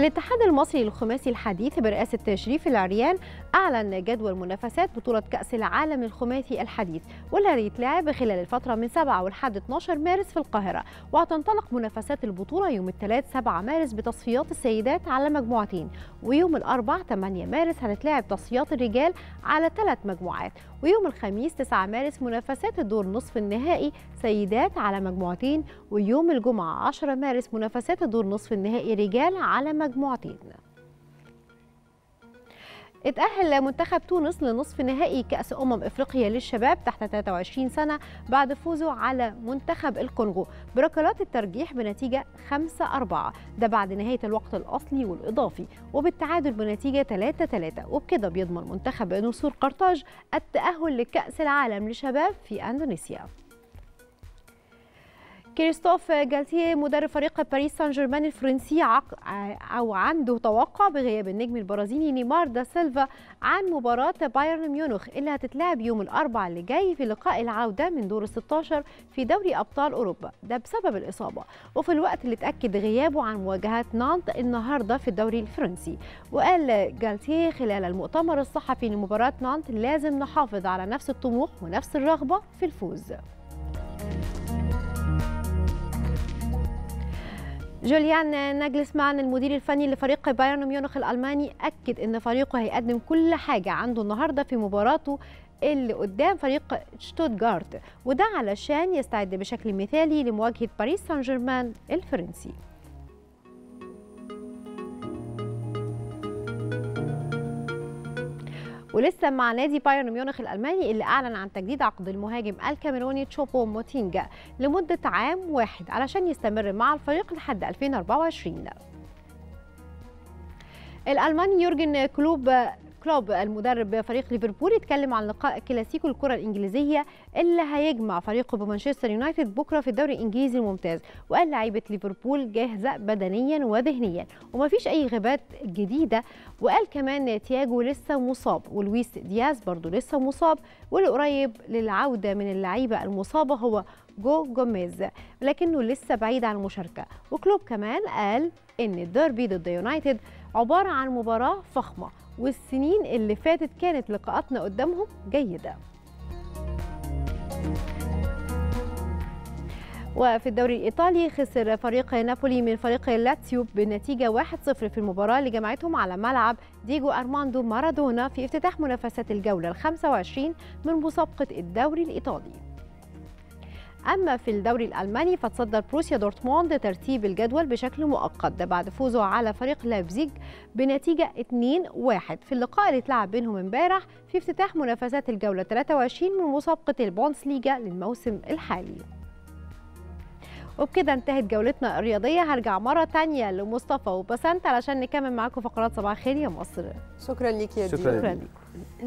الاتحاد المصري للخماسي الحديث برئاسة تشريف العريان أعلن جدول منافسات بطولة كأس العالم الخماسي الحديث واللي هيتلعب خلال الفترة من 7 ولحد 12 مارس في القاهرة وهتنطلق منافسات البطولة يوم الثلاث 7 مارس بتصفيات السيدات على مجموعتين ويوم الأربع 8 مارس هتتلعب تصفيات الرجال على ثلاث مجموعات ويوم الخميس 9 مارس منافسات الدور نصف النهائي سيدات على مجموعتين ويوم الجمعة 10 مارس منافسات الدور نصف النهائي رجال على مجموعتين اتأهل منتخب تونس لنصف نهائي كأس أمم إفريقيا للشباب تحت 23 سنة بعد فوزه على منتخب الكونغو بركلات الترجيح بنتيجة 5-4 ده بعد نهاية الوقت الأصلي والإضافي وبالتعادل بنتيجة 3-3 وبكده بيضمن منتخب نسور قرطاج التأهل لكأس العالم للشباب في أندونيسيا كريستوف جالتيه مدرب فريق باريس سان جيرمان الفرنسي عق... او عنده توقع بغياب النجم البرازيلي نيمار دا سيلفا عن مباراه بايرن ميونخ اللي هتتلعب يوم الاربعاء اللي جاي في لقاء العوده من دور ال 16 في دوري ابطال اوروبا ده بسبب الاصابه وفي الوقت اللي اتاكد غيابه عن مواجهات نانت النهارده في الدوري الفرنسي وقال جالتيه خلال المؤتمر الصحفي لمباراه نانت لازم نحافظ على نفس الطموح ونفس الرغبه في الفوز جوليان ناجلسمان المدير الفني لفريق بايرن ميونخ الالماني اكد ان فريقه هيقدم كل حاجه عنده النهارده في مباراته اللي قدام فريق شتوتغارت وده علشان يستعد بشكل مثالي لمواجهه باريس سان جيرمان الفرنسي ولسه مع نادي بايرن ميونخ الالماني اللي اعلن عن تجديد عقد المهاجم الكاميروني تشوبو موتينجا لمده عام واحد علشان يستمر مع الفريق لحد 2024 الالماني يورجن كلوب كلوب المدرب فريق ليفربول اتكلم عن لقاء كلاسيكو الكره الانجليزيه اللي هيجمع فريقه بمانشستر يونايتد بكره في الدوري الانجليزي الممتاز وقال لعيبه ليفربول جاهزه بدنيا وذهنيا ومفيش اي غيبات جديده وقال كمان تياجو لسه مصاب ولويس دياز برضه لسه مصاب واللي قريب للعوده من اللعيبه المصابه هو جو جوميز لكنه لسه بعيد عن المشاركه وكلوب كمان قال ان الديربي ضد يونايتد عباره عن مباراه فخمه والسنين اللي فاتت كانت لقاءاتنا قدامهم جيده وفي الدوري الإيطالي خسر فريق نابولي من فريق لاتسيو بنتيجة 1-0 في المباراة اللي جمعتهم على ملعب ديجو أرماندو مارادونا في افتتاح منافسات الجولة ال 25 من مسابقة الدوري الإيطالي أما في الدوري الألماني فتصدر بروسيا دورتموند ترتيب الجدول بشكل مؤقت ده بعد فوزه على فريق لايبزيج بنتيجة 2-1 في اللقاء اللي اتلعب بينهم امبارح في افتتاح منافسات الجولة 23 من مسابقة البونسليجا للموسم الحالي وبكده انتهت جولتنا الرياضية هرجع مرة تانية لمصطفى وبسنت علشان نكمل معاكم فقرات صباح الخير يا مصر شكرا ليك يا شكراً دي شكرا لك